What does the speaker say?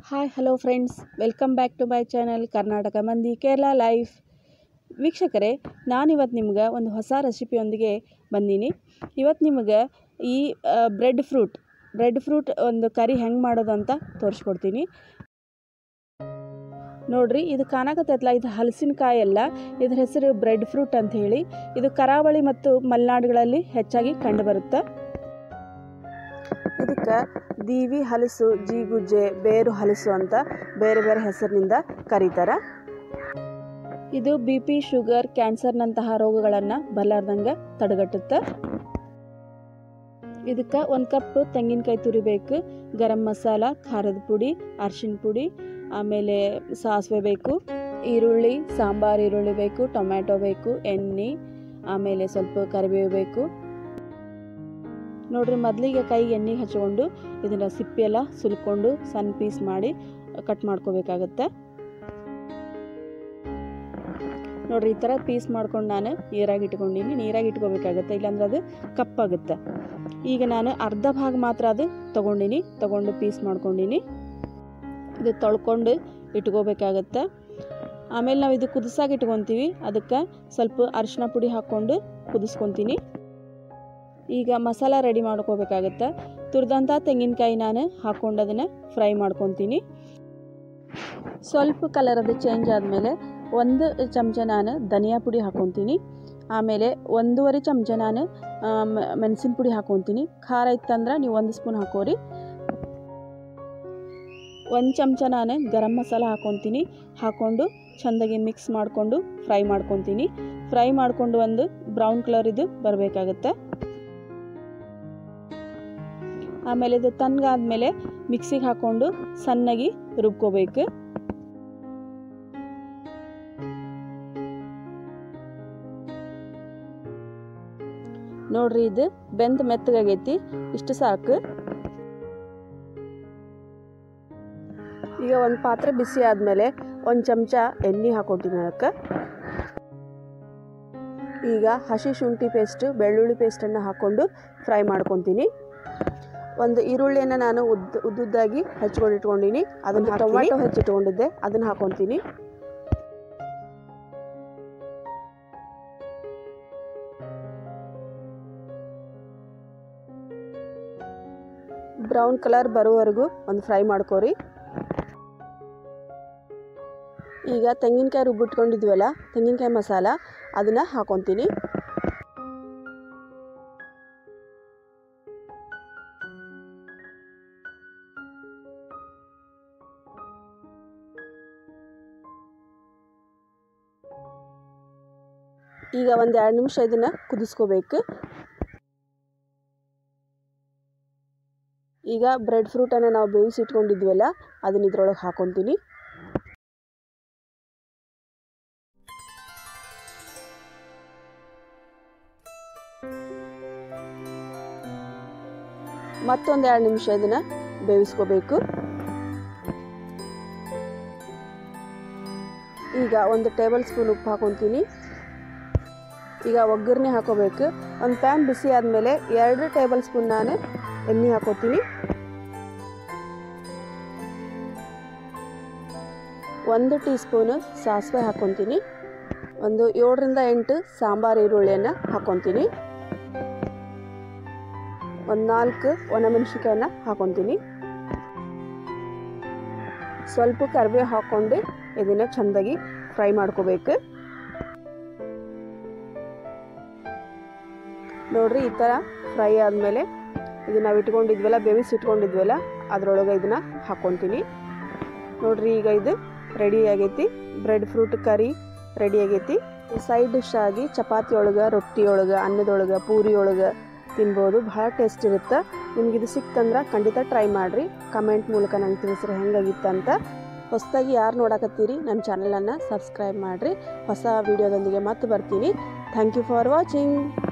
hi hello friends welcome back to my channel Karnataka ಮಂದಿ Kerala life ವೀಕ್ಷಕರೇ ನಾನಿವತ್ತು ನಿಮ್ಗೆ ಒಂದು ಹೊಸ ರೆಸಿಪಿಯೊಂದಿಗೆ ಬಂದೀನಿ ಇವತ್ತು ನಿಮ್ಗೆ ಈ ಬ್ರೆಡ್ ಫ್ರೂಟ್ ಬ್ರೆಡ್ ಫ್ರೂಟ್ ಒಂದು ಕರಿ ಹೆಂಗೆ ಮಾಡೋದು ಅಂತ ತೋರಿಸ್ಕೊಡ್ತೀನಿ ನೋಡ್ರಿ ಇದು ಕಾಣಕತ್ತೈತಲ್ಲ ಇದು ಹಲಸಿನಕಾಯಿ ಅಲ್ಲ ಇದ್ರ ಹೆಸರು ಬ್ರೆಡ್ ಫ್ರೂಟ್ ಅಂತ ಹೇಳಿ ಇದು ಕರಾವಳಿ ಮತ್ತು ಮಲೆನಾಡುಗಳಲ್ಲಿ ಹೆಚ್ಚಾಗಿ ಕಂಡುಬರುತ್ತೆ ಇದಕ್ಕೆ ದೀವಿ ಹಲಸು ಜೀಗುಜ್ಜೆ ಬೇರು ಹಲಸು ಅಂತ ಬೇರೆ ಬೇರೆ ಹೆಸರಿನಿಂದ ಕರೀತಾರೆ ಇದು ಬಿ ಪಿ ಶುಗರ್ ಕ್ಯಾನ್ಸರ್ನಂತಹ ರೋಗಗಳನ್ನು ಬರಲಾರ್ದಂಗೆ ತಡೆಗಟ್ಟುತ್ತೆ ಇದಕ್ಕೆ ಒಂದು ಕಪ್ ತೆಂಗಿನಕಾಯಿ ತುರಿಬೇಕು ಗರಂ ಮಸಾಲ ಖಾರದ ಪುಡಿ ಅರ್ಶಿಣ ಪುಡಿ ಆಮೇಲೆ ಸಾಸಿವೆ ಬೇಕು ಈರುಳ್ಳಿ ಸಾಂಬಾರು ಈರುಳ್ಳಿ ಬೇಕು ಟೊಮ್ಯಾಟೊ ಬೇಕು ಎಣ್ಣೆ ಆಮೇಲೆ ಸ್ವಲ್ಪ ಕರಿಬೇವು ಬೇಕು ನೋಡ್ರಿ ಮೊದಲಿಗೆ ಕೈಗೆ ಎಣ್ಣೆ ಹಚ್ಕೊಂಡು ಇದನ್ನು ಸಿಪ್ಪೆಲ್ಲ ಸುಲ್ಕೊಂಡು ಸಣ್ಣ ಪೀಸ್ ಮಾಡಿ ಕಟ್ ಮಾಡ್ಕೋಬೇಕಾಗತ್ತೆ ನೋಡ್ರಿ ಈ ಥರ ಪೀಸ್ ಮಾಡ್ಕೊಂಡು ನಾನು ನೀರಾಗಿ ಇಟ್ಕೊಂಡಿನಿ ನೀರಾಗಿ ಇಟ್ಕೋಬೇಕಾಗತ್ತೆ ಇಲ್ಲಾಂದ್ರೆ ಅದು ಕಪ್ಪಾಗುತ್ತೆ ಈಗ ನಾನು ಅರ್ಧ ಭಾಗ ಮಾತ್ರ ಅದು ತೊಗೊಂಡಿನಿ ತೊಗೊಂಡು ಪೀಸ್ ಮಾಡ್ಕೊಂಡಿನಿ ಇದು ತೊಳ್ಕೊಂಡು ಇಟ್ಕೋಬೇಕಾಗತ್ತೆ ಆಮೇಲೆ ನಾವು ಇದು ಕುದಿಸಾಗಿ ಇಟ್ಕೊತೀವಿ ಅದಕ್ಕೆ ಸ್ವಲ್ಪ ಅರಿಶಿನ ಪುಡಿ ಹಾಕ್ಕೊಂಡು ಕುದಿಸ್ಕೊತೀನಿ ಈಗ ಮಸಾಲ ರೆಡಿ ಮಾಡ್ಕೋಬೇಕಾಗತ್ತೆ ತುರಿದಂಥ ತೆಂಗಿನಕಾಯಿ ನಾನು ಹಾಕ್ಕೊಂಡು ಅದನ್ನು ಫ್ರೈ ಮಾಡ್ಕೊತೀನಿ ಸ್ವಲ್ಪ ಕಲರ್ ಅದು ಚೇಂಜ್ ಆದಮೇಲೆ ಒಂದು ಚಮಚ ನಾನು ಧನಿಯಾ ಪುಡಿ ಹಾಕ್ಕೊತೀನಿ ಆಮೇಲೆ ಒಂದೂವರೆ ಚಮಚ ನಾನು ಮೆಣಸಿನ ಪುಡಿ ಹಾಕ್ಕೊತೀನಿ ಖಾರ ಇತ್ತಂದ್ರೆ ನೀವು ಒಂದು ಸ್ಪೂನ್ ಹಾಕೋರಿ ಒಂದು ಚಮಚ ನಾನು ಗರಂ ಮಸಾಲ ಹಾಕ್ಕೊತೀನಿ ಹಾಕ್ಕೊಂಡು ಚೆಂದಾಗಿ ಮಿಕ್ಸ್ ಮಾಡಿಕೊಂಡು ಫ್ರೈ ಮಾಡ್ಕೊತೀನಿ ಫ್ರೈ ಮಾಡಿಕೊಂಡು ಒಂದು ಬ್ರೌನ್ ಕಲರ್ ಇದು ಬರಬೇಕಾಗತ್ತೆ ಆಮೇಲೆ ಇದು ತಣ್ಣಗಾದ್ಮೇಲೆ ಮಿಕ್ಸಿಗೆ ಹಾಕ್ಕೊಂಡು ಸಣ್ಣಗೆ ರುಬ್ಕೋಬೇಕು ನೋಡ್ರಿ ಇದು ಬೆಂದ ಮೆತ್ತಗಾಗೈತಿ ಇಷ್ಟು ಸಾಕು ಈಗ ಒಂದು ಪಾತ್ರೆ ಬಿಸಿ ಆದಮೇಲೆ ಒಂದು ಚಮಚ ಎಣ್ಣೆ ಹಾಕೊತೀನಿ ಅದಕ್ಕೆ ಈಗ ಹಸಿ ಶುಂಠಿ ಪೇಸ್ಟ್ ಬೆಳ್ಳುಳ್ಳಿ ಪೇಸ್ಟನ್ನು ಹಾಕ್ಕೊಂಡು ಫ್ರೈ ಮಾಡ್ಕೊತೀನಿ ಒಂದು ಈರುಳ್ಳಿಯನ್ನು ನಾನು ಉದ್ದ ಉದ್ದುದ್ದಾಗಿ ಹಚ್ಕೊಂಡು ಇಟ್ಕೊಂಡಿನಿ ಅದನ್ನು ಟೊಮ್ಯಾಟೊ ಹೆಚ್ಚಿಟ್ಕೊಂಡಿದ್ದೆ ಅದನ್ನು ಹಾಕೊತೀನಿ ಬ್ರೌನ್ ಕಲರ್ ಬರೋವರೆಗೂ ಒಂದು ಫ್ರೈ ಮಾಡ್ಕೋರಿ ಈಗ ತೆಂಗಿನಕಾಯಿ ರುಬ್ಬಿಟ್ಕೊಂಡಿದ್ವಲ್ಲ ತೆಂಗಿನಕಾಯಿ ಮಸಾಲ ಅದನ್ನು ಹಾಕೊತೀನಿ ಈಗ ಒಂದು ಎರಡು ನಿಮಿಷ ಇದನ್ನು ಕುದಿಸ್ಕೋಬೇಕು ಈಗ ಬ್ರೆಡ್ ಫ್ರೂಟನ್ನು ನಾವು ಬೇಯಿಸಿ ಇಟ್ಕೊಂಡಿದ್ವಲ್ಲ ಅದನ್ನ ಇದ್ರೊಳಗೆ ಹಾಕೊತೀನಿ ಮತ್ತೊಂದು ಎರಡು ನಿಮಿಷ ಇದನ್ನು ಬೇಯಿಸ್ಕೋಬೇಕು ಈಗ ಒಂದು ಟೇಬಲ್ ಸ್ಪೂನ್ ಉಪ್ಪು ಹಾಕೊತೀನಿ ಈಗ ಒಗ್ಗರಣೆ ಹಾಕೋಬೇಕು ಒಂದು ಪ್ಯಾನ್ ಬಿಸಿ ಆದಮೇಲೆ ಎರಡು ಟೇಬಲ್ ಸ್ಪೂನ್ ನಾನು ಎಣ್ಣೆ ಹಾಕೋತೀನಿ ಒಂದು ಟೀ ಸ್ಪೂನು ಸಾಸಿವೆ ಹಾಕ್ಕೊತೀನಿ ಒಂದು ಏಳರಿಂದ ಎಂಟು ಸಾಂಬಾರು ಈರುಳ್ಳಿಯನ್ನು ಹಾಕ್ಕೊತೀನಿ ಒಂದು ನಾಲ್ಕು ಒಣಮೆಣಸಿನ್ಕಾಯನ್ನ ಹಾಕ್ಕೊತೀನಿ ಸ್ವಲ್ಪ ಕರಿಬೇವು ಹಾಕ್ಕೊಂಡು ಇದನ್ನು ಚೆಂದಾಗಿ ಫ್ರೈ ಮಾಡ್ಕೋಬೇಕು ನೋಡ್ರಿ ಈ ಥರ ಫ್ರೈ ಆದಮೇಲೆ ಇದು ನಾವು ಇಟ್ಕೊಂಡಿದ್ವಲ್ಲ ಬೇವಿಸಿ ಇಟ್ಕೊಂಡಿದ್ವಲ್ಲ ಅದರೊಳಗೆ ಇದನ್ನು ಹಾಕ್ಕೊತೀನಿ ನೋಡ್ರಿ ಈಗ ಇದು ರೆಡಿ ಆಗೈತಿ ಬ್ರೆಡ್ ಫ್ರೂಟ್ ಕರಿ ರೆಡಿ ಆಗೈತಿ ಸೈಡ್ ಡಿಶ್ ಆಗಿ ಚಪಾತಿ ಒಳಗೆ ರೊಟ್ಟಿ ಒಳಗೆ ಅನ್ನದೊಳಗೆ ಪೂರಿ ಒಳಗೆ ತಿನ್ಬೋದು ಭಾಳ ಟೇಸ್ಟ್ ಇರುತ್ತೆ ನಿಮ್ಗೆ ಇದು ಸಿಕ್ತಂದ್ರೆ ಖಂಡಿತ ಟ್ರೈ ಮಾಡಿರಿ ಕಮೆಂಟ್ ಮೂಲಕ ನಂಗೆ ತಿಳಿಸ್ರಿ ಹೆಂಗಾಗಿತ್ತು ಅಂತ ಹೊಸದಾಗಿ ಯಾರು ನೋಡಕತ್ತೀರಿ ನನ್ನ ಚಾನಲನ್ನು ಸಬ್ಸ್ಕ್ರೈಬ್ ಮಾಡಿರಿ ಹೊಸ ವೀಡಿಯೋದೊಂದಿಗೆ ಮತ್ತೆ ಬರ್ತೀನಿ ಥ್ಯಾಂಕ್ ಯು ಫಾರ್ ವಾಚಿಂಗ್